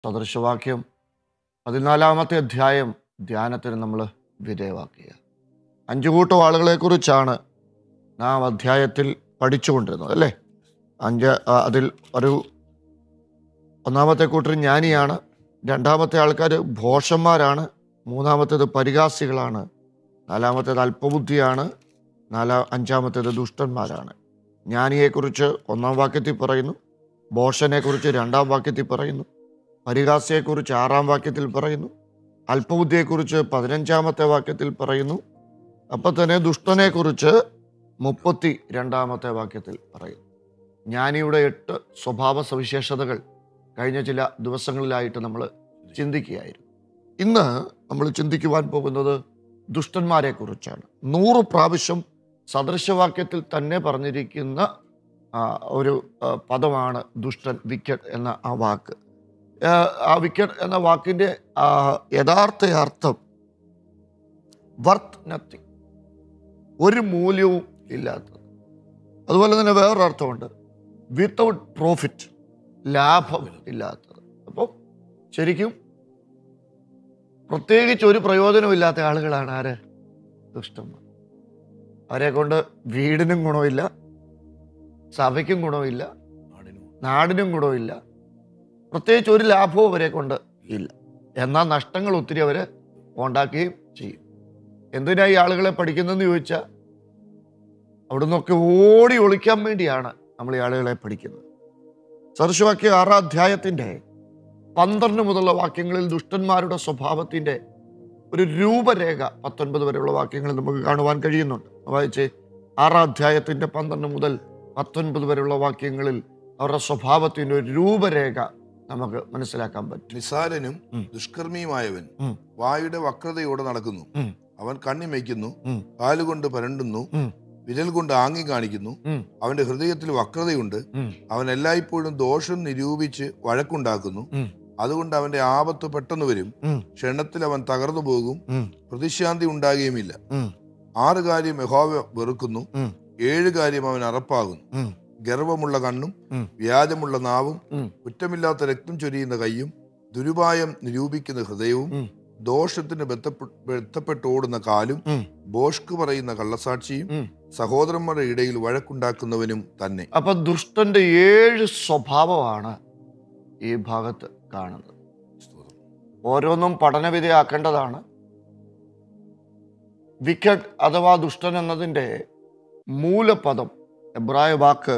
സദൃശവാക്യം പതിനാലാമത്തെ അധ്യായം ധ്യാനത്തിന് നമ്മൾ വിധേയമാക്കുക അഞ്ചു കൂട്ടം ആളുകളെക്കുറിച്ചാണ് നാം അധ്യായത്തിൽ പഠിച്ചുകൊണ്ടിരുന്നത് അല്ലേ അഞ്ച് ആ, അതിൽ ഒരു ഒന്നാമത്തെ കൂട്ടർ ജ്ഞാനിയാണ് രണ്ടാമത്തെ ആൾക്കാർ ഭോഷന്മാരാണ് മൂന്നാമത്തേത് പരിഹാസികളാണ് നാലാമത്തേത് അല്പബുദ്ധിയാണ് നാലാ അഞ്ചാമത്തേത് ദുഷ്ടന്മാരാണ് ജ്ഞാനിയെക്കുറിച്ച് ഒന്നാം വാക്യത്തിൽ പറയുന്നു ഭോഷനെക്കുറിച്ച് രണ്ടാം വാക്യത്തിൽ പറയുന്നു പരിഹാസിയെക്കുറിച്ച് ആറാം വാക്യത്തിൽ പറയുന്നു അല്പബുദ്ധിയെക്കുറിച്ച് പതിനഞ്ചാമത്തെ വാക്യത്തിൽ പറയുന്നു അപ്പം തന്നെ ദുഷ്ടനെക്കുറിച്ച് മുപ്പത്തി രണ്ടാമത്തെ വാക്യത്തിൽ പറയുന്നു ജ്ഞാനിയുടെ എട്ട് സ്വഭാവ സവിശേഷതകൾ കഴിഞ്ഞ ചില ദിവസങ്ങളിലായിട്ട് നമ്മൾ ചിന്തിക്കുകയായിരുന്നു ഇന്ന് നമ്മൾ ചിന്തിക്കുവാൻ പോകുന്നത് ദുഷ്ടന്മാരെ കുറിച്ചാണ് നൂറ് പ്രാവശ്യം സദൃശവാക്യത്തിൽ തന്നെ പറഞ്ഞിരിക്കുന്ന ആ, ഒരു ആ, പദമാണ് ദുഷ്ടൻ വിക്കറ്റ് എന്ന ആ വാക്ക് ആ, ആ വിക്കറ്റ് എന്ന വാക്കിൻ്റെ ആ, യഥാർത്ഥ അർത്ഥം വർത്ത് നത്തിങ് ഒരു മൂല്യവും ഇല്ലാത്തത് അതുപോലെ തന്നെ വേറൊരു അർത്ഥമുണ്ട് വിത്തൗട്ട് പ്രോഫിറ്റ് ലാഭം ഇല്ലാത്തത് അപ്പം ശരിക്കും പ്രത്യേകിച്ച് ഒരു പ്രയോജനമില്ലാത്ത ആളുകളാണ് ആര് ദുഷ്ടന്മാർ അവരെ കൊണ്ട് വീടിനും ഗുണമില്ല സഭയ്ക്കും ഗുണമില്ല നാടിനും ഗുണമില്ല പ്രത്യേകിച്ച് ഒരു ലാഭവും അവരെ കൊണ്ട് ഇല്ല എന്നാൽ നഷ്ടങ്ങൾ ഒത്തിരി അവർ ഉണ്ടാക്കുകയും ചെയ്യും എന്തിനാ ഈ ആളുകളെ പഠിക്കുന്നതെന്ന് ചോദിച്ചാൽ അവിടെ നിന്നൊക്കെ ഓടി ഒളിക്കാൻ വേണ്ടിയാണ് നമ്മൾ ഈ ആളുകളെ പഠിക്കുന്നത് സദൃശവാക്യ ആറാം അധ്യായത്തിൻ്റെ പന്ത്രണ്ട് മുതലുള്ള വാക്യങ്ങളിൽ ദുഷ്ടന്മാരുടെ സ്വഭാവത്തിൻ്റെ ഒരു രൂപരേഖ പത്തൊൻപത് വരെയുള്ള വാക്യങ്ങളിൽ നമുക്ക് കാണുവാൻ കഴിയുന്നുണ്ട് വായിച്ച് ആറാം അധ്യായത്തിൻ്റെ പന്ത്രണ്ട് മുതൽ പത്തൊൻപത് വരെയുള്ള വാക്യങ്ങളിൽ അവരുടെ സ്വഭാവത്തിൻ്റെ ഒരു രൂപരേഖ നമുക്ക് മനസ്സിലാക്കാൻ പറ്റും നിസാരനും ഉം. ദുഷ്കർമ്മിയുമായവൻ ഉം. വായുടെ വക്രതയോടെ നടക്കുന്നു ഉം. അവൻ കണ്ണിമയ്ക്കുന്നു ഉം. കാലുകൊണ്ട് പരണ്ടുന്നു ഉം. വിരൽ കൊണ്ട് ആങ്ങി കാണിക്കുന്നു ഉം. അവന്റെ ഹൃദയത്തിൽ വക്രതയുണ്ട് ഉം. അവൻ എല്ലായ്പ്പോഴും ദോഷം നിരൂപിച്ച് വഴക്കുണ്ടാക്കുന്നു ഉം. അതുകൊണ്ട് അവന്റെ ആപത്ത് പെട്ടെന്ന് വരും ഉം. ക്ഷണത്തിൽ അവൻ തകർന്നു പോകും ഉം. പ്രതിശാന്തി ഉണ്ടാകുകയുമില്ല ഉം. ആറ് കാര്യം യഹോവ വെറുക്കുന്നു ഉം. ഏഴ് കാര്യം അവൻ അറപ്പാകുന്നു ഉം. ഗർവമുള്ള കണ്ണും ഉം. വ്യാജമുള്ള നാവും ഉം. കുറ്റമില്ലാത്ത രക്തം ചൊരിയുന്ന കൈയും ദുരുപായം നിരൂപിക്കുന്ന ഹൃദയവും ഉം. ദോഷത്തിന് ബന്ധപ്പെ- ബന്ധപ്പെട്ടോടുന്ന കാലും ഉം. ബോഷ്ക്ക് പറയുന്ന കള്ളസാക്ഷിയും ഉം. സഹോദരന്മാരുടെ ഇടയിൽ വഴക്കുണ്ടാക്കുന്നവനും തന്നെ അപ്പൊ ദുഷ്ടന്റെ ഏഴ് സ്വഭാവമാണ് ഈ ഭാഗത്ത് കാണുന്നത് ഓരോന്നും പഠനവിധയാക്കേണ്ടതാണ് വിക്കറ്റ് അഥവാ ദുഷ്ടൻ എന്നതിൻ്റെ മൂലപദം എബ്രായ വാക്ക്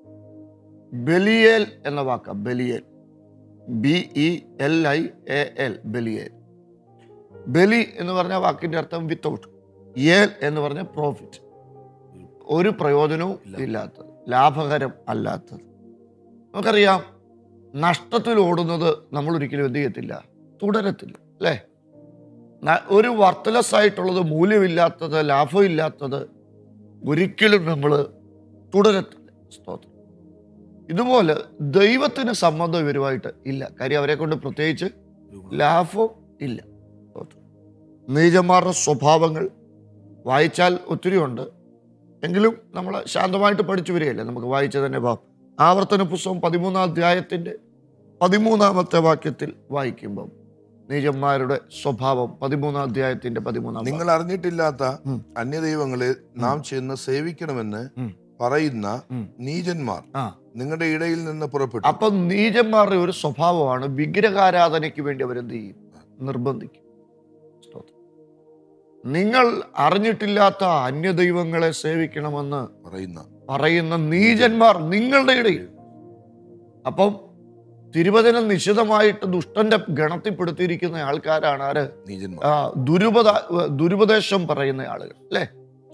ബെലിയേൽ എന്ന വാക്ക Belial B E L I A L Belial ബലി എന്ന് പറഞ്ഞ വാക്കിന്റെ അർത്ഥം വിത്തൗട്ട് ഏൽ എന്ന് പറഞ്ഞ പ്രോഫിറ്റ് ഒരു പ്രയോജനവും ഇല്ലാത്തത് ലാഭകരം അല്ലാത്തത് നമുക്കറിയാം നഷ്ടത്തിൽ ഓടുന്നത് നമ്മൾ ഒരിക്കലും എന്ത് ചെയ്യത്തില്ല തുടരത്തില്ല അല്ലേ ന- ഒരു വർത്തലസ് ആയിട്ടുള്ളത് മൂല്യമില്ലാത്തത് ലാഭമില്ലാത്തത് ഒരിക്കലും നമ്മൾ തുടരത്തില്ല സ്തോത്രം ഇതുപോലെ ദൈവത്തിന് സംബന്ധം ഇവരുമായിട്ട് ഇല്ല കാര്യം അവരെ കൊണ്ട് പ്രത്യേകിച്ച് ലാഭം ഇല്ല സ്തോത്രം. നീചന്മാരുടെ സ്വഭാവങ്ങൾ വായിച്ചാൽ ഒത്തിരി ഉണ്ട് എങ്കിലും നമ്മൾ ശാന്തമായിട്ട് പഠിച്ചു വരികയല്ലേ നമുക്ക് വായിച്ചു തന്നെ പോവാം ആവർത്തന പുസ്തകം പതിമൂന്നാം അധ്യായത്തിൻ്റെ പതിമൂന്നാമത്തെ വാക്യത്തിൽ വായിക്കുമ്പം നീചന്മാരുടെ സ്വഭാവം പതിമൂന്നാം അധ്യായത്തിന്റെ പതിമൂന്നാം നിങ്ങൾ അറിഞ്ഞിട്ടില്ലാത്ത ഉം. അന്യദൈവങ്ങളെ നാം ചെന്ന് സേവിക്കണമെന്ന് ഉം. പറയുന്ന ഉം. നീചന്മാർ ആ നിങ്ങളുടെ ഇടയിൽ നിന്ന് പുറപ്പെട്ടു അപ്പൊ നീചന്മാരുടെ ഒരു സ്വഭാവമാണ് വിഗ്രഹാരാധനയ്ക്ക് വേണ്ടി അവരെന്ത് ചെയ്യും നിർബന്ധിക്കും സ്തോത്രം. നിങ്ങൾ അറിഞ്ഞിട്ടില്ലാത്ത അന്യദൈവങ്ങളെ സേവിക്കണമെന്ന് പറയുന്ന പറയുന്ന നീചന്മാർ നിങ്ങളുടെ ഇടയിൽ അപ്പം തിരുവചനം നിശിതമായിട്ട് ദുഷ്ടന്റെ ഗണത്തിൽപ്പെടുത്തിയിരിക്കുന്ന ആൾക്കാരാണ് ആര് നീചന്മാർ ആ, ദുരുപദ ദുരുപദേശം പറയുന്ന ആളുകൾ അല്ലേ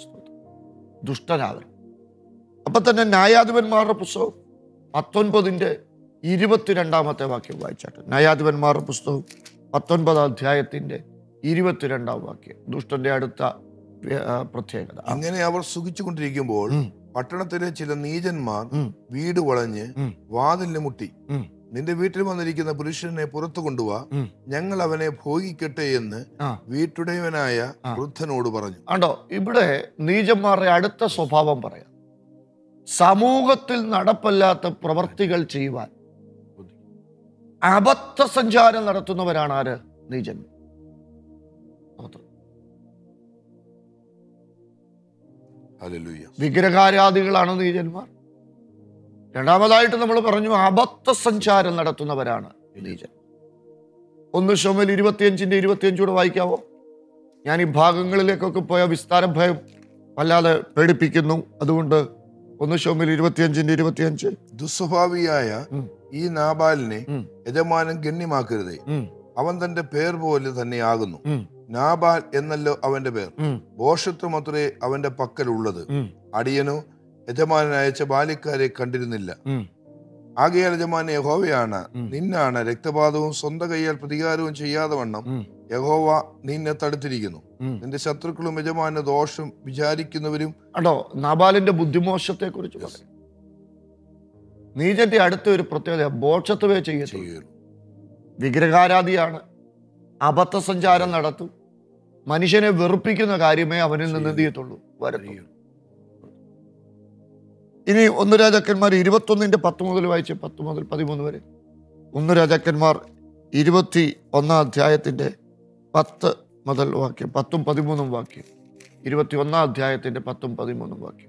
ദുഷ്ടനാവൻ അപ്പൊ തന്നെ ന്യായാധിപന്മാരുടെ പുസ്തകം പത്തൊൻപതിൻ്റെ ഇരുപത്തിരണ്ടാമത്തെ വാക്യം വായിച്ചാട്ടെ ന്യായാധിപന്മാരുടെ പുസ്തകം പത്തൊൻപതാം അധ്യായത്തിന്റെ ഇരുപത്തിരണ്ടാം വാക്യം ദുഷ്ടന്റെ അടുത്ത വ്യ- ആ, പ്രത്യേകത ആ, അങ്ങനെ അവർ സുഖിച്ചുകൊണ്ടിരിക്കുമ്പോൾ ഉം. പട്ടണത്തിലെ ചില നീചന്മാർ ഉം. വീട് വളഞ്ഞ് ഉം. വാതിലിന് മുട്ടി ഉം. നിന്റെ വീട്ടിൽ വന്നിരിക്കുന്ന പുരുഷനെ പുറത്തു കൊണ്ടുവാ ഉം. ഞങ്ങൾ അവനെ ഭോഗിക്കട്ടെ എന്ന് ആ. വീട്ടുടയവനായ ആ. വൃദ്ധനോട് പറഞ്ഞു ആണ്ടോ ഇവിടെ നീചന്മാരുടെ അടുത്ത സ്വഭാവം പറയാം സമൂഹത്തിൽ നടപ്പല്ലാത്ത പ്രവർത്തികൾ ചെയ്യുവാൻ അബദ്ധ സഞ്ചാരം നടത്തുന്നവരാണ് ആര് നീചൻ സ്തോത്രം. ഹല്ലേലൂയ വിഗ്രഹാരാധികളാണ് നീചന്മാർ രണ്ടാമതായിട്ട് നമ്മൾ പറഞ്ഞു അബദ്ധ സഞ്ചാരം നടത്തുന്നവരാണ് നീചൻ ഒന്ന് ഷോമൽ ഇരുപത്തിയഞ്ചിന്റെ ഇരുപത്തിയഞ്ചൂടെ വായിക്കാവോ ഞാൻ ഈ ഭാഗങ്ങളിലേക്കൊക്കെ പോയ വിസ്താര ഭയം വല്ലാതെ പേടിപ്പിക്കുന്നു അതുകൊണ്ട് ഒന്ന് ഷോമിൽ ഇരുപത്തിയഞ്ചിന്റെ ഇരുപത്തിയഞ്ച് ദുസ്വഭാവിയായ ഉം. ഈ നാബാലിനെ ഉം. യജമാനൻ ഗണ്യമാക്കരുതേ ഉം, അവൻ തന്റെ പേർ പോലെ തന്നെയാകുന്നു ഉം, നാബാൽ എന്നല്ലോ അവന്റെ പേർ ഉം, ഭോഷത്വമത്രേ അവന്റെ പക്കലുള്ളത് ഉം, അടിയനോ യജമാനൻ അയച്ച ബാല്യക്കാരെ കണ്ടിരുന്നില്ല ഉം, ആകയാൽ യജമാൻ യഹോവയാണ് ഉം. നിന്നാണ് രക്തപാതവും സ്വന്തം കൈയാൽ പ്രതികാരവും ചെയ്യാതെ വണ്ണം ഉം, യഹോവ നിന്നെ തടുത്തിരിക്കുന്നു ഉം. നിന്റെ ശത്രുക്കളും യജമാന ദോഷം വിചാരിക്കുന്നവരും കണ്ടോ നബാലിന്റെ ബുദ്ധിമോശത്തെ കുറിച്ച് പറയും നീചന്റെ അടുത്ത ഒരു പ്രത്യേകത ബോക്ഷത്വേ ചെയ്യത്തുള്ളൂ ചെയ്യുകയുള്ളൂ വിഗ്രഹാരാധിയാണ് അബദ്ധ സഞ്ചാരം നടത്തും മനുഷ്യനെ വെറുപ്പിക്കുന്ന കാര്യമേ അവനിൽ നിന്ന് എന്ത് ചെയ്യത്തുള്ളൂ വരത്തുള്ളൂ ഇനി ഒന്ന് രാജാക്കന്മാർ ഇരുപത്തൊന്നിന്റെ പത്ത് മുതൽ വായിച്ച് പത്ത് മുതൽ പതിമൂന്ന് വരെ ഒന്ന് രാജാക്കന്മാർ ഇരുപത്തി ഒന്നാം അധ്യായത്തിന്റെ പത്ത് മുതൽ വാക്യം പത്തും പതിമൂന്നും വാക്യം ഇരുപത്തി ഒന്നാം അധ്യായത്തിന്റെ പത്തും പതിമൂന്നും വാക്യം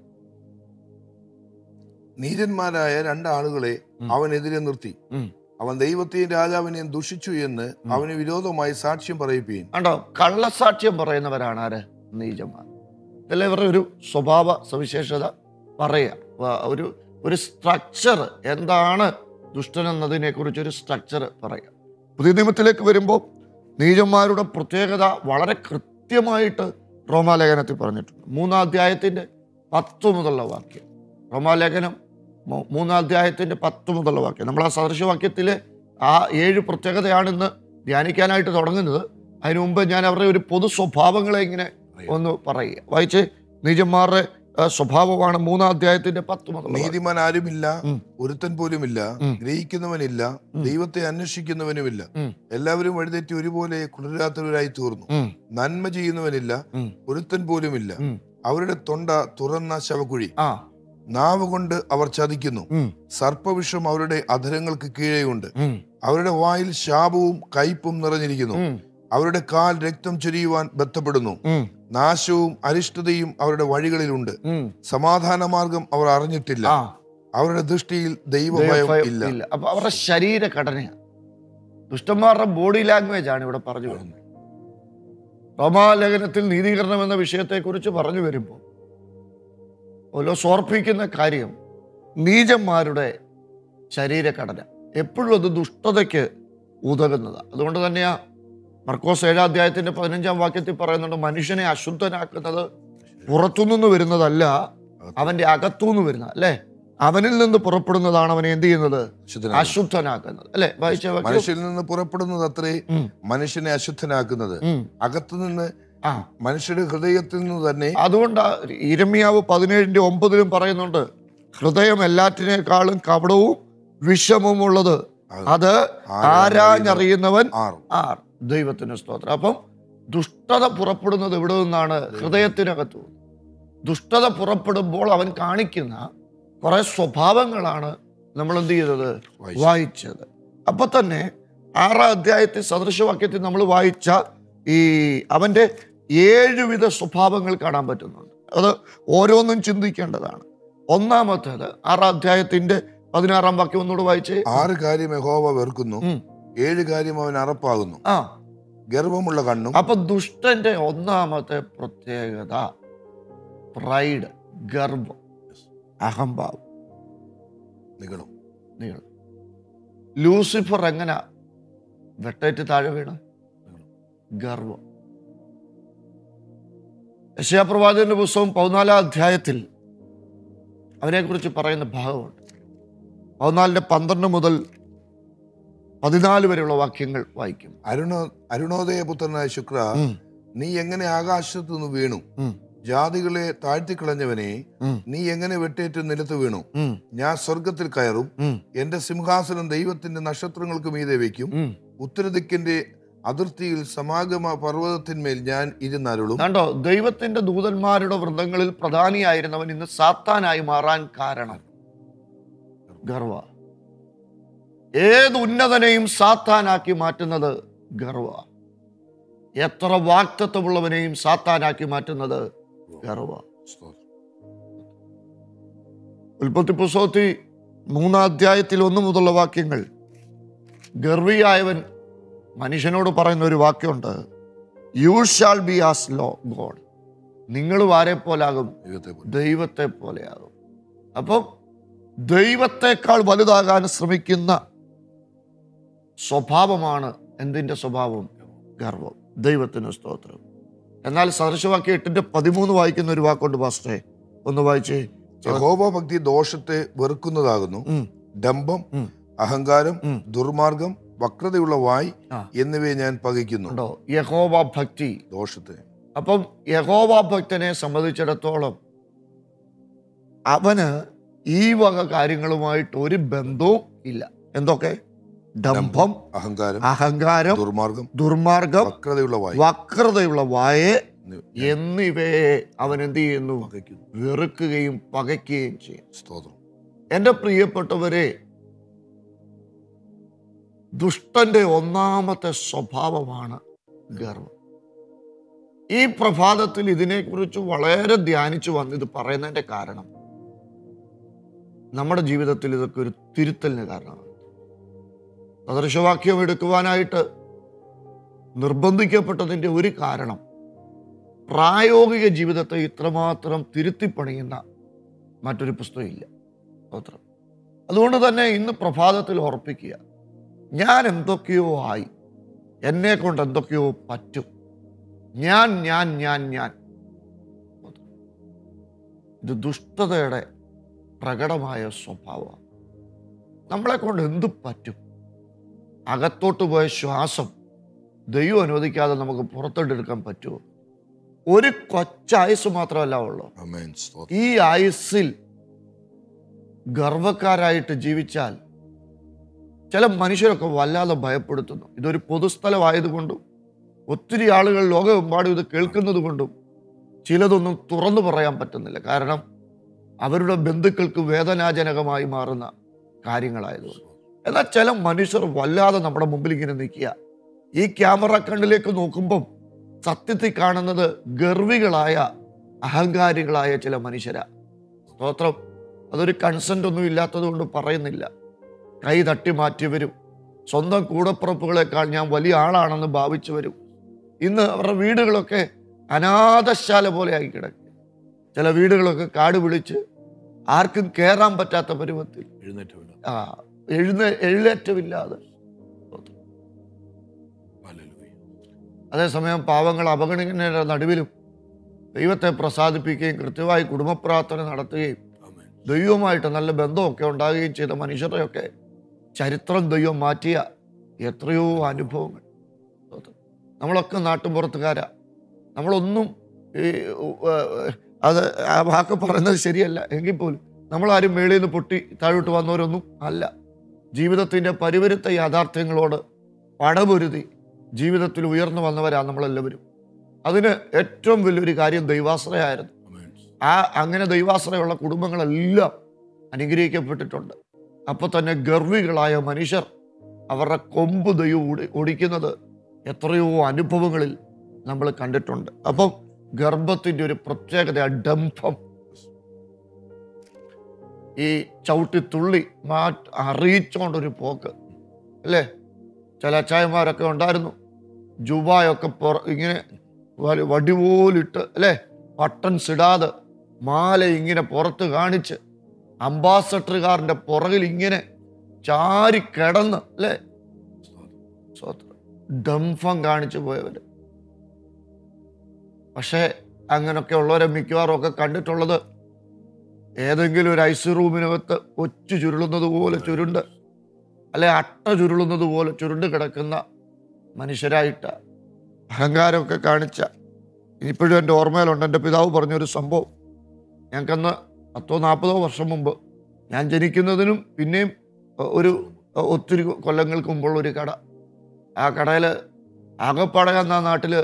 നീചന്മാരായ രണ്ടാളുകളെ ഉം. അവനെതിരെ നിർത്തി ഉം. അവൻ ദൈവത്തെയും രാജാവിനെയും ദുഷിച്ചു എന്ന് അവന് വിരോധമായി സാക്ഷ്യം പറയിപ്പീൻ കണ്ടോ കള്ളസാക്ഷ്യം പറയുന്നവരാണ് ആര് നീചന്മാർ ഇതല്ലേ ഇവരുടെ ഒരു സ്വഭാവ സവിശേഷത പറയുക വ- ഒരു ഒരു സ്ട്രക്ചർ എന്താണ് ദുഷ്ടൻ എന്നതിനെ കുറിച്ച് ഒരു സ്ട്രക്ചർ പറയുക പുതിയ നിയമത്തിലേക്ക് വരുമ്പോൾ നീചന്മാരുടെ പ്രത്യേകത വളരെ കൃത്യമായിട്ട് റോമാലേഖനത്തിൽ പറഞ്ഞിട്ടുണ്ട് മൂന്നാം അധ്യായത്തിന്റെ പത്ത് മുതലുള്ള വാക്യം റോമാലേഖനം മൂ- മൂന്നാം അധ്യായത്തിന്റെ പത്ത് മുതലുള്ള വാക്യം നമ്മൾ ആ സദൃശവാക്യത്തിലെ ആ ഏഴ് പ്രത്യേകതയാണ് ഇന്ന് ധ്യാനിക്കാനായിട്ട് തുടങ്ങുന്നത് അതിനു മുമ്പ് ഞാൻ അവരുടെ ഒരു പൊതു സ്വഭാവങ്ങളെ ഇങ്ങനെ ഒന്ന് പറയുക വായിച്ച് നീചന്മാരുടെ ആ, സ്വഭാവമാണ് മൂന്നാം അധ്യായത്തിന്റെ പത്ത് മുതൽ നീതിമാൻ ആരുമില്ല ഉം. ഒരുത്തൻ പോലുമില്ല ഉം. ഗ്രഹിക്കുന്നവനില്ല ഉം. ദൈവത്തെ അന്വേഷിക്കുന്നവനുമില്ല ഉം. എല്ലാവരും വഴിതെറ്റി ഒരുപോലെ കുളിരാത്തവരായി തീർന്നു ഉം, നന്മ ചെയ്യുന്നവനില്ല ഉം, ഒരുത്തൻ പോലുമില്ല ഉം. അവരുടെ തൊണ്ട തുറന്ന ശവക്കുഴി ആ നാവ് കൊണ്ട് അവർ ചതിക്കുന്നു ഉം, സർപ്പവിഷം അവരുടെ അധരങ്ങൾക്ക് കീഴെയുണ്ട് ഉം, അവരുടെ വായിൽ ശാപവും കയ്പും നിറഞ്ഞിരിക്കുന്നു ഉം, അവരുടെ കാൽ രക്തം ചൊരിയുവാൻ ബന്ധപ്പെടുന്നു ഉം, നാശവും അരിഷ്ടതയും അവരുടെ വഴികളിലുണ്ട് ഉം. സമാധാന മാർഗം അവർ അറിഞ്ഞിട്ടില്ല ആ അവരുടെ ദൃഷ്ടിയിൽ ദൈവഭയം ദൈവഭയം ഇല്ല ഇല്ല അപ്പൊ അവരുടെ ശരീരഘടനയാണ് ദുഷ്ടന്മാരുടെ ബോഡി ലാംഗ്വേജ് ആണ് ഇവിടെ പറഞ്ഞു വരുന്നത് റോമാലേഖനത്തിൽ നീതീകരണം എന്ന വിഷയത്തെക്കുറിച്ച് പറഞ്ഞു വരുമ്പോൾ ഓരോ ഓർപ്പിക്കുന്ന കാര്യം നീചന്മാരുടെ ശരീരഘടന എപ്പോഴും അത് ദുഷ്ടതയ്ക്ക് ഉതകുന്നതാണ് അതുകൊണ്ട് തന്നെയാ മർക്കോസ് ഏഴാം അധ്യായത്തിന്റെ പതിനഞ്ചാം വാക്യത്തിൽ പറയുന്നുണ്ട് മനുഷ്യനെ അശുദ്ധനാക്കുന്നത് പുറത്തുനിന്ന് വരുന്നതല്ല അവന്റെ അകത്തുനിന്ന് വരുന്ന അല്ലേ അവനിൽ നിന്ന് പുറപ്പെടുന്നതാണ് അവനെ എന്ത് ചെയ്യുന്നത് അശുദ്ധനാകുന്നു. അശുദ്ധനാക്കുന്നത് അല്ലെ വായിച്ച വാക്യം മനുഷ്യനിൽ നിന്ന് പുറപ്പെടുന്നത് അത്രേ ഉം, മനുഷ്യനെ അശുദ്ധനാക്കുന്നത് ഉം. അകത്തുനിന്ന് ആ മനുഷ്യരുടെ ഹൃദയത്തിൽ നിന്ന് തന്നെ അതുകൊണ്ട് ഇരമ്യാവ് പതിനേഴിന്റെ ഒമ്പതിലും പറയുന്നുണ്ട് ഹൃദയം എല്ലാറ്റിനേക്കാളും കപടവും വിഷമമുള്ളത് അത് ആരാഞ്ഞറിയുന്നവൻ ആറും ആർ ദൈവത്തിന് സ്തോത്രം അപ്പം ദുഷ്ടത പുറപ്പെടുന്നത് എവിടെ നിന്നാണ് ഹൃദയത്തിനകത്തു നിന്ന്. ദുഷ്ടത പുറപ്പെടുമ്പോൾ അവൻ കാണിക്കുന്ന കുറെ സ്വഭാവങ്ങളാണ് നമ്മൾ എന്ത് ചെയ്തത് വായിച്ചു. വായിച്ചത് അപ്പൊ തന്നെ ആറാം അധ്യായത്തിൽ സദൃശവാക്യത്തിൽ നമ്മൾ വായിച്ച ഈ അവന്റെ ഏഴുവിധ സ്വഭാവങ്ങൾ കാണാൻ പറ്റുന്നുണ്ട് അത് ഓരോന്നും ചിന്തിക്കേണ്ടതാണ് ഒന്നാമത്തേത് ആറാം അധ്യായത്തിന്റെ പതിനാറാം വാക്യം ഒന്നുകൂടെ വായിച്ചേ ആറ് കാര്യം യഹോവ വെറുക്കുന്നു ഉം. ഏഴ് കാര്യം അവൻ അറപ്പാകുന്നു ആ ഗർവമുള്ള കണ്ണും അപ്പൊ ദുഷ്ടന്റെ ഒന്നാമത്തെ പ്രത്യേകത പ്രൈഡ് ഗർവം അഹംഭാവം നികളും നീളം ലൂസിഫർ എങ്ങനെ വെട്ടേറ്റ് താഴെ വീണ് ഗർവം യശയാപ്രവാചകന്റെ പുസ്തകം പതിനാലാം അധ്യായത്തിൽ അവനെക്കുറിച്ച് പറയുന്ന ഭാഗമുണ്ട് പതിനാലിന്റെ പന്ത്രണ്ട് മുതൽ പതിനാല് വരെയുള്ള വാക്യങ്ങൾ വായിക്കും അരുണോ അരുണോദയ പുത്രനായ ശുക്ര ഉം, നീ എങ്ങനെ ആകാശത്തു നിന്ന് വീണു ഉം, ജാതികളെ താഴ്ത്തിക്കളഞ്ഞവനെ ഉം, നീ എങ്ങനെ വെട്ടേറ്റ് നിലത്ത് വീണു ഉം, ഞാൻ സ്വർഗത്തിൽ കയറും ഉം, എന്റെ സിംഹാസനം ദൈവത്തിന്റെ നക്ഷത്രങ്ങൾക്ക് മീതെ വയ്ക്കും ഉം. ഉത്തരദിക്കിന്റെ അതിർത്തിയിൽ സമാഗമ പർവ്വതത്തിന്മേൽ ഞാൻ ഇരുന്നരുളും കണ്ടോ ദൈവത്തിന്റെ ദൂതന്മാരുടെ വൃന്ദങ്ങളിൽ പ്രധാനിയായിരുന്നവൻ ഇന്ന് സാത്താനായി മാറാൻ കാരണം ഗർവ ഏത് ഉന്നതനെയും സാത്താനാക്കി മാറ്റുന്നത് ഗർവ എത്ര വാക്തത്വമുള്ളവനെയും സാത്താനാക്കി മാറ്റുന്നത് ഗർവ സ്തോത്രം ഉൽപ്പത്തി പുസ്തകത്തിൽ മൂന്നാം അധ്യായത്തിൽ ഒന്ന് മുതലുള്ള വാക്യങ്ങൾ ഗർവിയായവൻ മനുഷ്യനോട് പറയുന്ന ഒരു വാക്യമുണ്ട് you shall be as low god നിങ്ങൾ ആരെ പോലാകും ദൈവത്തെ പോലെ ദൈവത്തെ പോലെയാകും അപ്പം ദൈവത്തെക്കാൾ വലുതാകാൻ ശ്രമിക്കുന്ന സ്വഭാവമാണ് എന്തിൻ്റെ സ്വഭാവം ഗർവം ദൈവത്തിന് സ്തോത്രം എന്നാൽ സദൃശവാക്യം എട്ടിന്റെ പതിമൂന്ന് വായിക്കുന്ന ഒരു വാക്കുണ്ട് പാസ്റ്റേ ഒന്ന് വായിച്ചേ യഹോവ ഭക്തി ദോഷത്തെ വെറുക്കുന്നതാകുന്നു ഉം. ഡംഭം ഉം. അഹങ്കാരം ഉം. ദുർമാർഗം വക്രതയുള്ള വായ് ആ. എന്നിവയെ ഞാൻ പകയ്ക്കുന്നു ഉണ്ടോ യഹോവ ഭക്തി ദോഷത്തെ അപ്പം യഹോവ ഭക്തനെ സംബന്ധിച്ചിടത്തോളം അവന് ഈ വക കാര്യങ്ങളുമായിട്ട് ഒരു ബന്ധവും ഇല്ല എന്തൊക്കെ ഡംഭം അഹങ്കാരം അഹങ്കാരം ദുർമാർഗം ദുർമാർഗം വക്രതയുള്ള വായ് വക്രതയുള്ള വായെ എന്നിവ എന്നിവയെ അവൻ എന്ത് ചെയ്യുന്നു പകയ്ക്കുന്നു വെറുക്കുകയും പകയ്ക്കുകയും ചെയ്യും സ്തോത്രം എൻ്റെ പ്രിയപ്പെട്ടവരെ ദുഷ്ടന്റെ ഒന്നാമത്തെ സ്വഭാവമാണ് ഗർവം ഈ പ്രഭാതത്തിൽ ഇതിനെക്കുറിച്ച് വളരെ ധ്യാനിച്ചു വന്ന് ഇത് പറയുന്നതിൻ്റെ കാരണം നമ്മുടെ ജീവിതത്തിൽ ഇതൊക്കെ ഒരു തിരുത്തലിന് കാരണമാണ് സദൃശവാക്യം എടുക്കുവാനായിട്ട് നിർബന്ധിക്കപ്പെട്ടതിൻ്റെ ഒരു കാരണം പ്രായോഗിക ജീവിതത്തെ ഇത്രമാത്രം തിരുത്തിപ്പണിയുന്ന മറ്റൊരു പുസ്തകം ഇല്ല സ്തോത്രം അതുകൊണ്ട് തന്നെ ഇന്ന് പ്രഭാതത്തിൽ ഉറപ്പിക്കുക ഞാൻ എന്തൊക്കെയോ ആയി എന്നെ കൊണ്ട് എന്തൊക്കെയോ പറ്റും ഞാൻ ഞാൻ ഞാൻ ഞാൻ സ്തോത്രം. ഇത് ദുഷ്ടതയുടെ പ്രകടമായ സ്വഭാവമാണ് നമ്മളെ കൊണ്ട് എന്ത് പറ്റും അകത്തോട്ട് പോയ ശ്വാസം ദൈവം അനുവദിക്കാതെ നമുക്ക് പുറത്തോട്ടെടുക്കാൻ പറ്റുമോ ഒരു കൊച്ചായുസ് മാത്രമല്ല ഉള്ളൂ അമേൻ സ്തോത്രം ഈ ആയുസ്സിൽ ഗർവക്കാരായിട്ട് ജീവിച്ചാൽ ചില മനുഷ്യരൊക്കെ വല്ലാതെ ഭയപ്പെടുത്തുന്നു ഇതൊരു പൊതുസ്ഥലമായതുകൊണ്ടും ഒത്തിരി ആളുകൾ ലോകമെമ്പാടും ഇത് കേൾക്കുന്നത് കൊണ്ടും ചിലതൊന്നും തുറന്നു പറയാൻ പറ്റുന്നില്ല കാരണം അവരുടെ ബന്ധുക്കൾക്ക് വേദനാജനകമായി മാറുന്ന കാര്യങ്ങളായതുകൊണ്ട് എന്നാൽ ചില മനുഷ്യർ വല്ലാതെ നമ്മുടെ മുമ്പിൽ ഇങ്ങനെ നിൽക്കുക ഈ ക്യാമറ കണ്ണിലേക്ക് നോക്കുമ്പം സത്യത്തിൽ കാണുന്നത് ഗർവികളായ അഹങ്കാരികളായ ചില മനുഷ്യരാ സ്തോത്രം അതൊരു കൺസെന്റ് ഒന്നും ഇല്ലാത്തത് കൊണ്ട് പറയുന്നില്ല കൈ തട്ടി മാറ്റിയവരും സ്വന്തം കൂടപ്പുറപ്പുകളെക്കാൾ ഞാൻ വലിയ ആളാണെന്ന് ഭാവിച്ചവരും ഇന്ന് അവരുടെ വീടുകളൊക്കെ അനാഥശാല പോലെ ആയി കിടക്കുക ചില വീടുകളൊക്കെ കാട് വിളിച്ച് ആർക്കും കയറാൻ പറ്റാത്ത പരുവത്തിൽ എഴുന്നേറ്റമില്ല ആ എഴുന്ന എഴുന്നേറ്റമില്ലാതെ ഹല്ലേലൂയ. അതേസമയം പാവങ്ങൾ അവഗണനയുടെ നടുവിലും ദൈവത്തെ പ്രസാദിപ്പിക്കുകയും കൃത്യമായി കുടുംബ പ്രാർത്ഥന നടത്തുകയും ആമേൻ. ദൈവമായിട്ട് നല്ല ബന്ധമൊക്കെ ഉണ്ടാകുകയും ചെയ്ത മനുഷ്യരെയൊക്കെ ചരിത്രം ദൈവം മാറ്റിയ എത്രയോ അനുഭവങ്ങൾ സ്തോത്രം. നമ്മളൊക്കെ നാട്ടുപുറത്തുകാരാ നമ്മളൊന്നും ഈ ഉ- ഏർ അത് ആ വാക്ക് പറയുന്നത് ശരിയല്ല എങ്കിൽ പോലും നമ്മളാരും മേളിൽ നിന്ന് പൊട്ടി താഴോട്ട് വന്നവരൊന്നും അല്ല ജീവിതത്തിൻ്റെ പരിവരുത്ത യാഥാർത്ഥ്യങ്ങളോട് പടപൊരുതി ജീവിതത്തിൽ ഉയർന്നു വന്നവരാണ് നമ്മളെല്ലാവരും അതിന് ഏറ്റവും വലിയൊരു കാര്യം ദൈവാശ്രയമായിരുന്നു ആമേൻ. ആ അങ്ങനെ ദൈവാശ്രയമുള്ള കുടുംബങ്ങളെല്ലാം അനുഗ്രഹിക്കപ്പെട്ടിട്ടുണ്ട് അപ്പോൾ തന്നെ ഗർവികളായ മനുഷ്യർ അവരുടെ കൊമ്പ് ദൈവം ഓടി ഓടിക്കുന്നത് എത്രയോ അനുഭവങ്ങളിൽ നമ്മൾ കണ്ടിട്ടുണ്ട് അപ്പം ഗർഭത്തിൻ്റെ ഒരു പ്രത്യേകത ആ ഡംഭം ഈ ചവിട്ടി തുള്ളി മാറ്റ് അറിയിച്ചുകൊണ്ടൊരു പോക്ക് അല്ലേ ചില അച്ചായന്മാരൊക്കെ ഉണ്ടായിരുന്നു ജുബായൊക്കെ പുറ ഇങ്ങനെ വല- വടി പോലിട്ട് അല്ലേ ബട്ടൺസ് ഇടാതെ മാല ഇങ്ങനെ പുറത്ത് കാണിച്ച് അംബാസഡറുകാരൻ്റെ പുറകിൽ ഇങ്ങനെ ചാരി കിടന്ന് അല്ലേ സ്വത്രം ഡംഫം കാണിച്ചു പോയവർ പക്ഷേ അങ്ങനൊക്കെ ഉള്ളവരെ മിക്കവാറും ഒക്കെ കണ്ടിട്ടുള്ളത് ഏതെങ്കിലും ഒരു ഐസ് റൂമിനകത്ത് ഒച്ചു ചുരുളുന്നത് പോലെ ചുരുണ്ട് അല്ലെ അട്ട ചുരുളുന്നത് പോലെ ചുരുണ്ട് കിടക്കുന്ന മനുഷ്യരായിട്ട് അഹങ്കാരമൊക്കെ കാണിച്ച ഇനിയിപ്പോഴും എൻ്റെ ഓർമ്മയിലുണ്ട് എൻ്റെ പിതാവ് പറഞ്ഞൊരു സംഭവം ഞങ്ങൾക്കന്ന് പത്തോ നാൽപ്പതോ വർഷം മുമ്പ് ഞാൻ ജനിക്കുന്നതിനും പിന്നെയും ഒ- ഒരു ഒത്തിരി കൊല്ലങ്ങൾക്ക് മുമ്പുള്ള ഒരു കട ആ കടയിൽ ആകപ്പാടെ എന്ന നാട്ടിൽ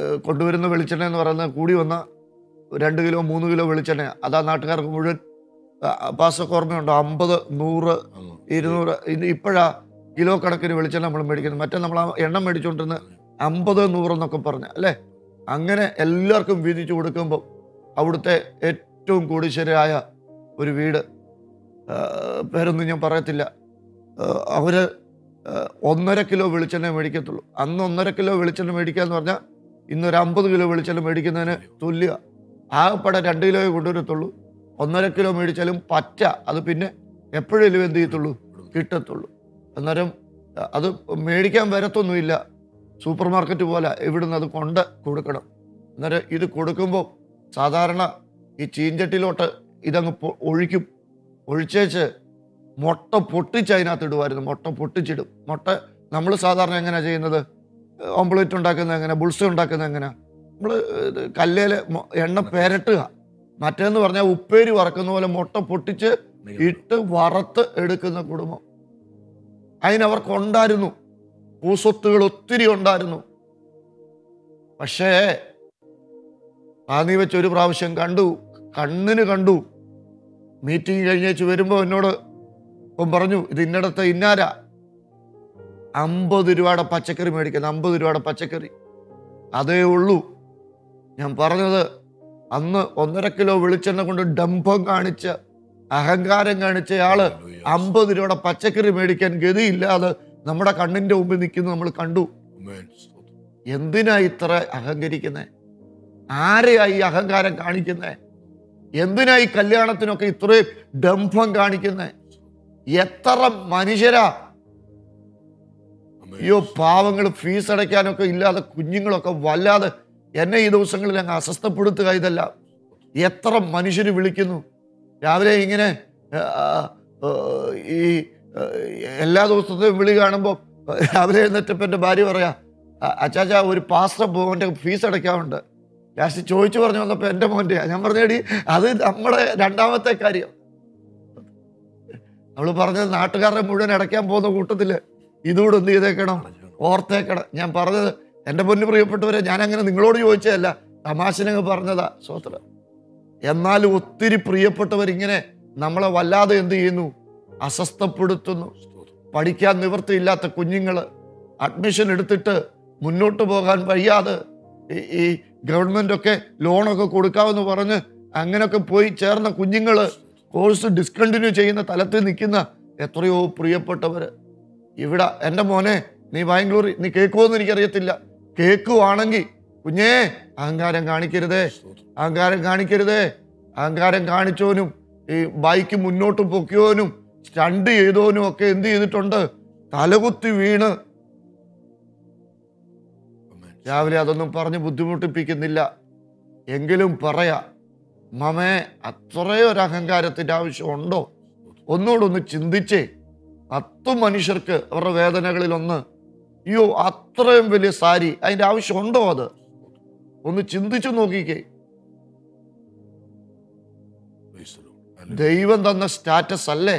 കൊണ്ടുവരുന്ന വെളിച്ചെണ്ണ എന്ന് പറയുന്നത് കൂടി വന്ന രണ്ട് കിലോ മൂന്ന് കിലോ വെളിച്ചെണ്ണ അതാ നാട്ടുകാർക്ക് മുഴുവൻ പാസ്സൊക്കെ ഓർമ്മയുണ്ടോ അമ്പത് നൂറ് ഇരുന്നൂറ് ഇത് ഇപ്പോഴാ കിലോ കണക്കിന് വെളിച്ചെണ്ണ നമ്മൾ മേടിക്കുന്നത് മറ്റേ നമ്മൾ ആ എണ്ണം മേടിച്ചുകൊണ്ടിരുന്ന അമ്പത് നൂറെന്നൊക്കെ പറഞ്ഞ അല്ലേ അങ്ങനെ എല്ലാവർക്കും വീതിച്ചു കൊടുക്കുമ്പോൾ അവിടുത്തെ ഏറ്റവും കൂടിശ്ശേരായ ഒരു വീട് ആ, പേരൊന്നും ഞാൻ പറയത്തില്ല ആ, അവര് ആ, ഒന്നര കിലോ വെളിച്ചെണ്ണ മേടിക്കത്തുള്ളൂ അന്ന് ഒന്നര കിലോ വെളിച്ചെണ്ണ മേടിക്കുക എന്ന് പറഞ്ഞാൽ ഇന്നൊരു അമ്പത് കിലോ വെളിച്ചെണ്ണ മേടിക്കുന്നതിന് തുല്യ ആകെപ്പാടെ രണ്ട് കിലോയെ കൊണ്ടുവരത്തുള്ളൂ ഒന്നര കിലോ മേടിച്ചാലും പറ്റ അത് പിന്നെ എപ്പോഴേലും എന്ത് ചെയ്യത്തുള്ളൂ കിട്ടത്തുള്ളൂ അന്നേരം അ- അത് മേടിക്കാൻ വരത്തൊന്നുമില്ല സൂപ്പർ മാർക്കറ്റ് പോലെ ഇവിടുന്ന് അത് കൊണ്ട് കൊടുക്കണം അന്നേരം ഇത് കൊടുക്കുമ്പോൾ സാധാരണ ഈ ചീഞ്ചട്ടിലോട്ട് ഇതങ്ങ് പൊ- ഒഴിക്കും ഒഴിച്ചേച്ച് മുട്ട പൊട്ടിച്ച് അതിനകത്ത് ഇടുമായിരുന്നു മുട്ട പൊട്ടിച്ചിടും മുട്ട നമ്മൾ സാധാരണ എങ്ങനെയാണ് ചെയ്യുന്നത് ഓംപ്ലേറ്റ് ഉണ്ടാക്കുന്നത് എങ്ങനെ ബുൾസ ഉണ്ടാക്കുന്നത് എങ്ങനെ നമ്മൾ കല്ലേൽ എണ്ണ പെരട്ടുക മറ്റേന്ന് പറഞ്ഞാൽ ഉപ്പേരി വറക്കുന്ന പോലെ മുട്ട പൊട്ടിച്ച് ഇട്ട് വറുത്ത് എടുക്കുന്ന കുടുംബം അതിനവർക്കുണ്ടായിരുന്നു ഭൂസ്വത്തുകൾ ഒത്തിരി ഉണ്ടായിരുന്നു പക്ഷേ റാന്നി വെച്ച് ഒരു പ്രാവശ്യം കണ്ടു കണ്ണിന് കണ്ടു മീറ്റിംഗ് കഴിഞ്ഞേച്ച് വരുമ്പോൾ എന്നോട് ഇപ്പം പറഞ്ഞു ഇത് ഇന്നടത്തെ ഇന്നാരാ അമ്പത് രൂപയുടെ പച്ചക്കറി മേടിക്കുന്നത് അമ്പത് രൂപയുടെ പച്ചക്കറി അതേ ഉള്ളൂ ഞാൻ പറഞ്ഞത് അന്ന് ഒന്നര കിലോ വെളിച്ചെണ്ണ കൊണ്ട് ഡംഭം കാണിച്ച് അഹങ്കാരം കാണിച്ചയാള് അമ്പത് രൂപയുടെ പച്ചക്കറി മേടിക്കാൻ ഗതിയില്ലാതെ നമ്മുടെ കണ്ണിന്റെ മുമ്പിൽ നിൽക്കുന്നു നമ്മൾ കണ്ടു എന്തിനാ ഇത്ര അഹങ്കരിക്കുന്നത് ആരെയാ ഈ അഹങ്കാരം കാണിക്കുന്നത് എന്തിനാ ഈ കല്യാണത്തിനൊക്കെ ഇത്രയും ഡംഭം കാണിക്കുന്നത് എത്ര മനുഷ്യരാ അയ്യോ പാവങ്ങൾ ഫീസ് അടയ്ക്കാനൊക്കെ ഇല്ലാതെ കുഞ്ഞുങ്ങളൊക്കെ വല്ലാതെ എന്നെ ഈ ദിവസങ്ങളിൽ അങ്ങ് അസ്വസ്ഥപ്പെടുത്തുക ഇതല്ല എത്ര മനുഷ്യർ വിളിക്കുന്നു രാവിലെ ഇങ്ങനെ ആ, ആ, ഈ ആ, എല്ലാ ദിവസത്തെയും വിളി കാണുമ്പോൾ രാവിലെ എഴുന്നേറ്റപ്പോൾ എൻ്റെ ഭാര്യ പറയാ "അ- അച്ചാച്ച ഒരു പാസ്റ്റർ മോൻ്റെ ഫീസ് അടയ്ക്കാറുണ്ട് ലാസ്റ്റ് ചോദിച്ചു പറഞ്ഞു വന്നപ്പോൾ എൻ്റെ മോൻ്റെ ഞാൻ പറഞ്ഞേടി അത് നമ്മുടെ രണ്ടാമത്തെ കാര്യം അവള് പറഞ്ഞത് നാട്ടുകാരുടെ മുഴുവൻ അടയ്ക്കാൻ പോകുന്ന കൂട്ടത്തില് ഇതുകൂടെ എന്ത് ചെയ്തേക്കണം ഓർത്തേക്കണം ഞാൻ പറഞ്ഞത് എൻ്റെ പൊന്നു പ്രിയപ്പെട്ടവരെ ഞാൻ അങ്ങനെ നിങ്ങളോട് ചോദിച്ചതല്ല തമാശനങ്ങ് പറഞ്ഞതാ സ്വത്ര എന്നാലും ഒത്തിരി പ്രിയപ്പെട്ടവർ ഇങ്ങനെ നമ്മളെ വല്ലാതെ എന്ത് ചെയ്യുന്നു അസ്വസ്ഥപ്പെടുത്തുന്നു പഠിക്കാൻ നിവൃത്തിയില്ലാത്ത കുഞ്ഞുങ്ങൾ അഡ്മിഷൻ എടുത്തിട്ട് മുന്നോട്ട് പോകാൻ വയ്യാതെ ഈ- ഈ ഗവൺമെന്റ് ഒക്കെ ലോണൊക്കെ കൊടുക്കാമെന്ന് പറഞ്ഞ് അങ്ങനെയൊക്കെ പോയി ചേർന്ന കുഞ്ഞുങ്ങൾ കോഴ്സ് ഡിസ്കണ്ടിന്യൂ ചെയ്യുന്ന തലത്തിൽ നിൽക്കുന്ന എത്രയോ പ്രിയപ്പെട്ടവര് ഇവിടെ എൻ്റെ മോനെ നീ ബാംഗ്ലൂർ നീ കേൾക്കുമോന്ന് എനിക്കറിയത്തില്ല കേൾക്കുവാണെങ്കിൽ കുഞ്ഞേ അഹങ്കാരം കാണിക്കരുതേ അഹങ്കാരം കാണിക്കരുതേ അഹങ്കാരം കാണിച്ചോനും ഈ ബൈക്ക് മുന്നോട്ട് പൊക്കിയോനും സ്റ്റണ്ട് ചെയ്തോനും ഒക്കെ എന്ത് ചെയ്തിട്ടുണ്ട് തലകുത്തി വീണ് രാവിലെ അതൊന്നും പറഞ്ഞ് ബുദ്ധിമുട്ടിപ്പിക്കുന്നില്ല എങ്കിലും പറയാ മമേ അത്രയൊരു അഹങ്കാരത്തിന്റെ ആവശ്യമുണ്ടോ ഒന്നുകൂടൊന്ന് ചിന്തിച്ചേ പത്തു മനുഷ്യർക്ക് അവരുടെ വേദനകളിൽ ഒന്ന് അയ്യോ അത്രയും വലിയ സാരി അതിന്റെ ആവശ്യമുണ്ടോ അത് ഒന്ന് ചിന്തിച്ചു നോക്കിക്കേ ദൈവം തന്ന സ്റ്റാറ്റസ് അല്ലേ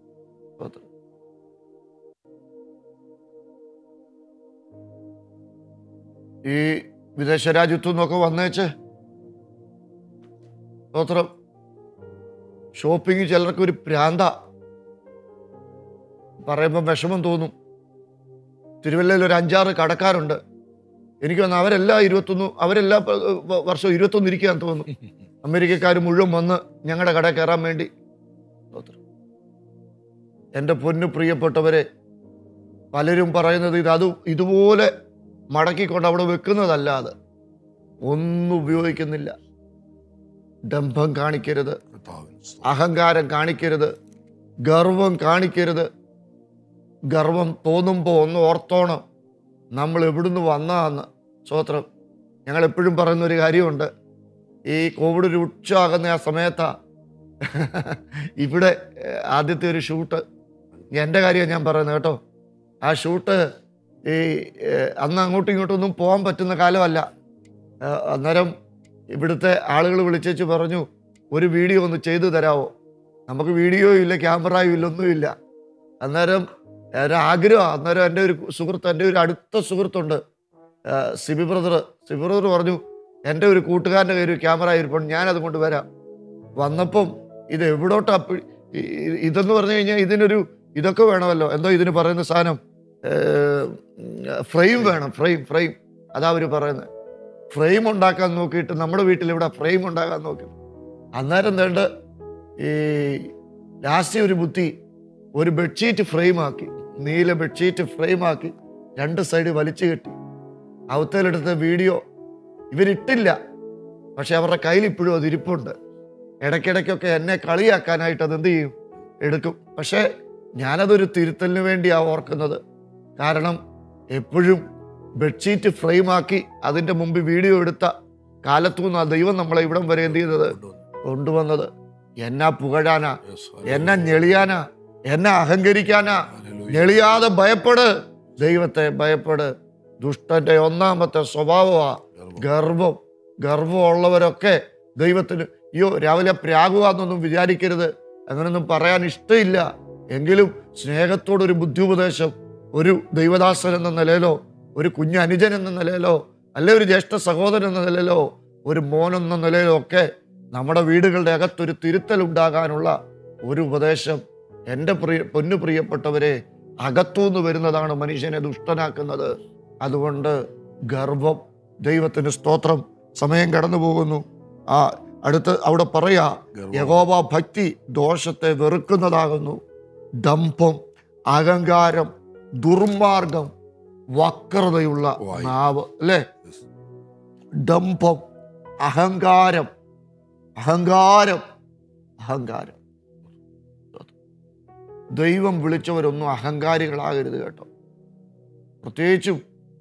ഈ വിദേശ രാജ്യത്തു നിന്നൊക്കെ വന്നേച്ച് സ്തോത്രം ഷോപ്പിംഗ് ചിലർക്ക് ഒരു പ്രാന്ത പറയുമ്പോൾ വിഷമം തോന്നും തിരുവല്ലയിൽ ഒരു അഞ്ചാറ് കടക്കാരുണ്ട് എനിക്ക് വന്ന് അവരെല്ലാം ഇരുപത്തൊന്ന് അവരെല്ലാ പ- വ- വർഷവും ഇരുപത്തൊന്ന് ഇരിക്കാൻ തോന്നുന്നു അമേരിക്കക്കാർ മുഴുവൻ വന്ന് ഞങ്ങളുടെ കട കയറാൻ വേണ്ടി സ്തോത്രം. എൻ്റെ പൊന്നു പ്രിയപ്പെട്ടവരെ പലരും പറയുന്നത് ഇത് അത് ഇതുപോലെ മടക്കിക്കൊണ്ട് അവിടെ വെക്കുന്നതല്ലാതെ ഒന്നും ഉപയോഗിക്കുന്നില്ല ഡംഭം കാണിക്കരുത് അഹങ്കാരം കാണിക്കരുത് ഗർവം കാണിക്കരുത് ഗർവം തോന്നുമ്പോൾ ഒന്ന് ഓർത്തോണം നമ്മൾ എവിടുന്ന് വന്നതാന്ന് സ്വോത്രം ഞങ്ങൾ എപ്പോഴും പറയുന്ന ഒരു കാര്യമുണ്ട് ഈ കോവിഡ് രൂക്ഷമാകുന്ന ആ സമയത്താ ഇവിടെ ഏഹ്, ആദ്യത്തെ ഒരു ഷൂട്ട് എൻ്റെ കാര്യമാണ് ഞാൻ പറയുന്നത് കേട്ടോ ആ ഷൂട്ട് ഈ ഏഹ്, അന്ന് അങ്ങോട്ടും ഇങ്ങോട്ടും ഒന്നും പോകാൻ പറ്റുന്ന കാലമല്ല ഏഹ്, അന്നേരം ഇവിടുത്തെ ആളുകൾ വിളിച്ചേച്ച് പറഞ്ഞു ഒരു വീഡിയോ ഒന്ന് ചെയ്തു തരാമോ നമുക്ക് വീഡിയോയും ഇല്ല ക്യാമറയും ഇല്ല ഒന്നുമില്ല അന്നേരം ഒരു ആഗ്രഹം അന്നേരം എൻ്റെ ഒരു സുഹൃത്ത് എൻ്റെ ഒരു അടുത്ത സുഹൃത്തുണ്ട് ആ, സിബി ബ്രദർ സിബി ബ്രദർ പറഞ്ഞു എൻ്റെ ഒരു കൂട്ടുകാരൻ്റെ കയ്യിൽ ഒരു ക്യാമറ ഇരിപ്പുണ്ട് ഞാനത് കൊണ്ട് വരാം വന്നപ്പം ഇത് എവിടോട്ടാ പി- ഇ- ഇ- ഇതെന്ന് പറഞ്ഞു കഴിഞ്ഞാൽ ഇതിനൊരു ഇതൊക്കെ വേണമല്ലോ എന്തോ ഇതിന് പറയുന്ന സാധനം ഫ്രെയിം വേണം ഫ്രെയിം ഫ്രെയിം അതാ അവർ പറയുന്നത് ഫ്രെയിം ഉണ്ടാക്കാൻ നോക്കിയിട്ട് നമ്മുടെ വീട്ടിൽ ഇവിടെ ഫ്രെയിം ഉണ്ടാക്കാൻ നോക്കി അന്നേരം വേണ്ട ഈ ലാസ്റ്റ് ഒരു ബുദ്ധി ഒരു ബെഡ്ഷീറ്റ് ഫ്രെയിമാക്കി നീല ബെഡ്ഷീറ്റ് ഫ്രെയിമാക്കി രണ്ട് സൈഡ് വലിച്ചു കെട്ടി അവത്തേലെടുത്ത വീഡിയോ ഇവരിട്ടില്ല പക്ഷെ അവരുടെ കയ്യിൽ ഇപ്പോഴും അത് ഇരിപ്പുണ്ട് ഇടയ്ക്കിടയ്ക്കൊക്കെ എന്നെ കളിയാക്കാനായിട്ട് അത് എന്ത് ചെയ്യും എടുക്കും പക്ഷേ ഞാനതൊരു തിരുത്തലിന് വേണ്ടിയാണ് ഓർക്കുന്നത് കാരണം എപ്പോഴും ബെഡ്ഷീറ്റ് ഫ്രെയിമാക്കി അതിൻ്റെ മുമ്പ് വീഡിയോ എടുത്ത കാലത്തു നിന്ന് ആ ദൈവം നമ്മളെ ഇവിടം വരെ എന്ത് ചെയ്തത് കൊണ്ടുവന്നത് എന്നാ പുകഴാനാ എന്നെ ഞെളിയാനാ എന്നെ അഹങ്കരിക്കാനാ ഞെളിയാതെ ഭയപ്പെട് ദൈവത്തെ ഭയപ്പെട് ദുഷ്ടന്റെ ഒന്നാമത്തെ സ്വഭാവമാ ഗർവം ഗർവമുള്ളവരൊക്കെ ദൈവത്തിന് അയ്യോ രാവിലെ പ്രാകുവാന്നൊന്നും വിചാരിക്കരുത് അങ്ങനൊന്നും പറയാൻ ഇഷ്ടമില്ല എങ്കിലും സ്നേഹത്തോടൊരു ബുദ്ധിയുപദേശം ഒരു ദൈവദാസൻ എന്ന നിലയിലോ ഒരു കുഞ്ഞ് അനുജൻ എന്ന നിലയിലോ അല്ലെ ഒരു ജ്യേഷ്ഠ സഹോദരൻ എന്ന നിലയിലോ ഒരു മോൻ എന്ന നിലയിലോ ഒക്കെ നമ്മുടെ വീടുകളുടെ അകത്തൊരു തിരുത്തൽ ഉണ്ടാകാനുള്ള ഒരു ഉപദേശം എൻ്റെ പ്രിയ പൊന്നു പ്രിയപ്പെട്ടവരെ അകത്തുനിന്ന് വരുന്നതാണ് മനുഷ്യനെ ദുഷ്ടനാക്കുന്നത് അതുകൊണ്ട് ഗർവം ദൈവത്തിന് സ്തോത്രം സമയം കടന്നു പോകുന്നു ആ അടുത്ത് അവിടെ പറയാ യഹോവ ഭക്തി ദോഷത്തെ വെറുക്കുന്നതാകുന്നു ഡംഭം അഹങ്കാരം ദുർമാർഗം വക്രതയുള്ള വായ്. നാവ് അല്ലേ ഡംഭം അഹങ്കാരം അഹങ്കാരം അഹങ്കാരം ദൈവം വിളിച്ചവരൊന്നും അഹങ്കാരികളാകരുത് കേട്ടോ പ്രത്യേകിച്ചും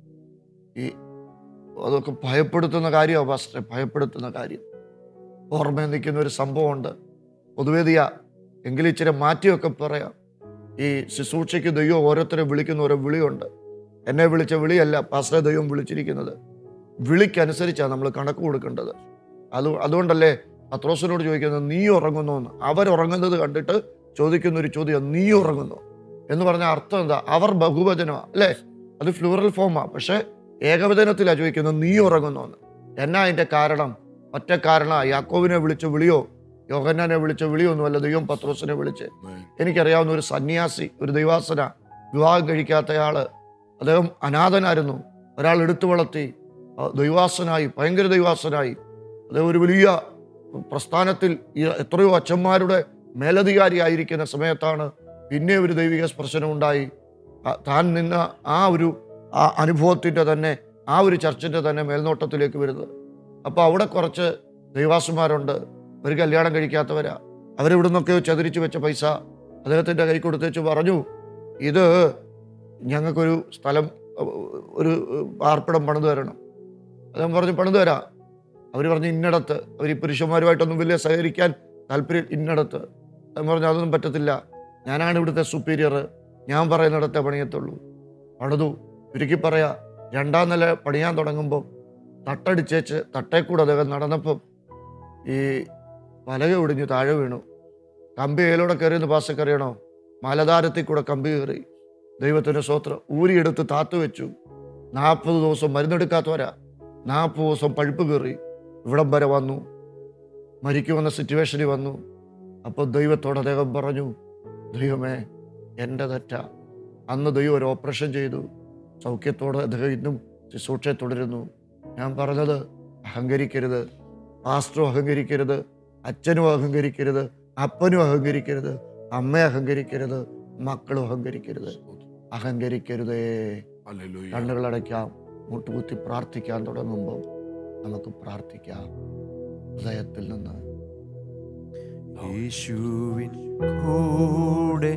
ഈ അതൊക്കെ ഭയപ്പെടുത്തുന്ന കാര്യമാണ് പാസ്റ്ററെ ഭയപ്പെടുത്തുന്ന കാര്യം ഓർമ്മയിൽ നിൽക്കുന്ന ഒരു സംഭവമുണ്ട് പൊതുവേദിയ എങ്കിലും ഇച്ചിരി മാറ്റിയൊക്കെ പറയാം ഈ ശുശ്രൂഷയ്ക്ക് ദൈവം ഓരോരുത്തരെ വിളിക്കുന്ന ഓരോ വിളിയുണ്ട് എന്നെ വിളിച്ച വിളിയല്ല പാസ്റ്ററെ ദൈവം വിളിച്ചിരിക്കുന്നത് വിളിക്കനുസരിച്ചാണ് നമ്മൾ കണക്ക് കൊടുക്കേണ്ടത് അത് അതുകൊണ്ടല്ലേ പത്രോസിനോട് ചോദിക്കുന്നത് നീ ഉറങ്ങുന്നു എന്ന് അവരുറങ്ങുന്നത് കണ്ടിട്ട് ചോദിക്കുന്ന ഒരു ചോദ്യം നീ ഉറങ്ങുന്നു എന്ന് പറഞ്ഞ അർത്ഥം എന്താ അവർ ബഹുവചനമാണ് അല്ലേ അത് ഫ്ലൂറൽ ഫോമാ പക്ഷെ ഏകവചനത്തിലാണ് ചോദിക്കുന്നത് നീ ഉറങ്ങുന്നു എന്ന് എന്നാ അതിന്റെ കാരണം ഒറ്റ കാരണം യാക്കോവിനെ വിളിച്ച വിളിയോ യോഹന്നാനെ വിളിച്ച വിളിയോ ഒന്നുമല്ല ദൈവം പത്രോസിനെ വിളിച്ച് എനിക്കറിയാവുന്ന ഒരു സന്യാസി ഒരു ദൈവാസന വിവാഹം കഴിക്കാത്തയാള് അദ്ദേഹം അനാഥനായിരുന്നു ഒരാൾ എടുത്തു വളർത്തി ആ, ദൈവാസനായി ഭയങ്കര ദൈവാസനായി അദ്ദേഹം ഒരു വലിയ പ്രസ്ഥാനത്തിൽ ഈ എത്രയോ അച്ഛന്മാരുടെ മേലധികാരിയായിരിക്കുന്ന സമയത്താണ് പിന്നെ ഒരു ദൈവിക സ്പർശനം ഉണ്ടായി ആ, താൻ നിന്ന ആ ഒരു ആ അനുഭവത്തിൻ്റെ തന്നെ ആ ഒരു ചർച്ചിൻ്റെ തന്നെ മേൽനോട്ടത്തിലേക്ക് വരുന്നത് അപ്പോൾ അവിടെ കുറച്ച് ദൈവാസുമാരുണ്ട് ഒരു കല്യാണം കഴിക്കാത്തവരാ അവരിവിടെ നിന്നൊക്കെ ചതിരിച്ചു വെച്ച പൈസ അദ്ദേഹത്തിൻ്റെ കൈ കൊടുത്തേച്ച് പറഞ്ഞു ഇത് ഞങ്ങൾക്കൊരു സ്ഥലം അഹ് ഒരു പാർപ്പിടം പണിത് തരണം അദ്ദേഹം പറഞ്ഞു പണിത് തരാം അവർ പറഞ്ഞു ഇന്നടത്ത് അവർ ഈ പുരുഷന്മാരുമായിട്ടൊന്നും വലിയ സഹകരിക്കാൻ താല്പര്യം ഇന്നടത്ത് അദ്ദേഹം പറഞ്ഞു അതൊന്നും പറ്റത്തില്ല ഞാനാണ് ഇവിടുത്തെ സുപ്പീരിയർ ഞാൻ പറയുന്നിടത്തെ പണിയത്തുള്ളൂ പണിതു ചുരുക്കി പറയാ രണ്ടാം നില പണിയാൻ തുടങ്ങുമ്പോൾ തട്ടടിച്ചേച്ച് തട്ടേ കൂടെ അദ്ദേഹം നടന്നപ്പം ഈ പലക ഒടിഞ്ഞ് താഴെ വീണു കമ്പി ഏലോടെ കയറിയെന്ന് പാസ് അറിയണോ മലതാരത്തിൽ കൂടെ കമ്പി കയറി ദൈവത്തിന്റെ സ്വത്രം ഊരിയെടുത്ത് താത്തു വെച്ചു നാൽപ്പത് ദിവസം മരുന്നെടുക്കാത്തവരാ നാൽപ്പത് ദിവസം പഴുപ്പ് കയറി ഇവിടം വരെ വന്നു മരിക്കുമെന്ന സിറ്റുവേഷനിൽ വന്നു അപ്പോൾ ദൈവത്തോട് അദ്ദേഹം പറഞ്ഞു ദൈവമേ എൻ്റെ തെറ്റാ അന്ന് ദൈവം ഒരു ഓപ്പറേഷൻ ചെയ്തു സൗഖ്യത്തോടെ അദ്ദേഹം ഇന്നും ശുശ്രൂഷയെ തുടരുന്നു ഞാൻ പറഞ്ഞത് അഹങ്കരിക്കരുത് പാസ്റ്ററും അഹങ്കരിക്കരുത് അച്ഛനും അഹങ്കരിക്കരുത് അപ്പനും അഹങ്കരിക്കരുത് അമ്മ അഹങ്കരിക്കരുത് മക്കളും അഹങ്കരിക്കരുത് അഹങ്കരിക്കരുതേ കണ്ണുകളടയ്ക്കാം മുട്ടുകുത്തി പ്രാർത്ഥിക്കാൻ തുടങ്ങുമ്പോൾ നമുക്ക് പ്രാർത്ഥിക്കാം ഹൃദയത്തിൽ നിന്ന് യേശുവിൻ കൂടെ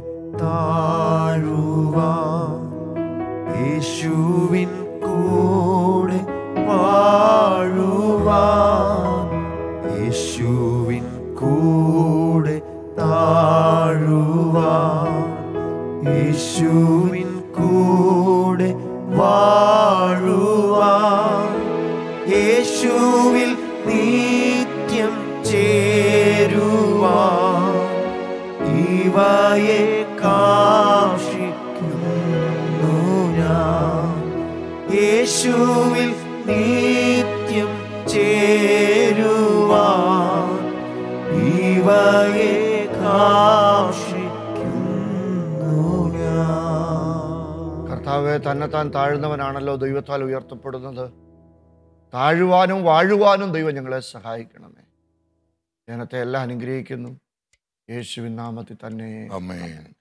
താഴുവാൻ യേശുവിൻ കൂടെ വാഴുവാൻ യേശുവിൻ കൂടെ താഴുവാൻ യേശുവിൻ കൂടെ വാഴുവാൻ യേശുവിൽ നിത്യം ചേരുവാൻ ഇവയെ കാക്ഷിക്കുന്നു ഞാൻ യേശുവിൽ നിത്യം ചേരുവാൻ ഇവയെ കർത്താവെ തന്നെത്താൻ താഴ്ന്നവനാണല്ലോ ദൈവത്താൽ ഉയർത്തപ്പെടുന്നത് താഴുവാനും വാഴുവാനും ദൈവം ഞങ്ങളെ സഹായിക്കണമേ ജനത്തെ എല്ലാം അനുഗ്രഹിക്കുന്നു യേശുവിൻ നാമത്തിൽ തന്നെ ആമേൻ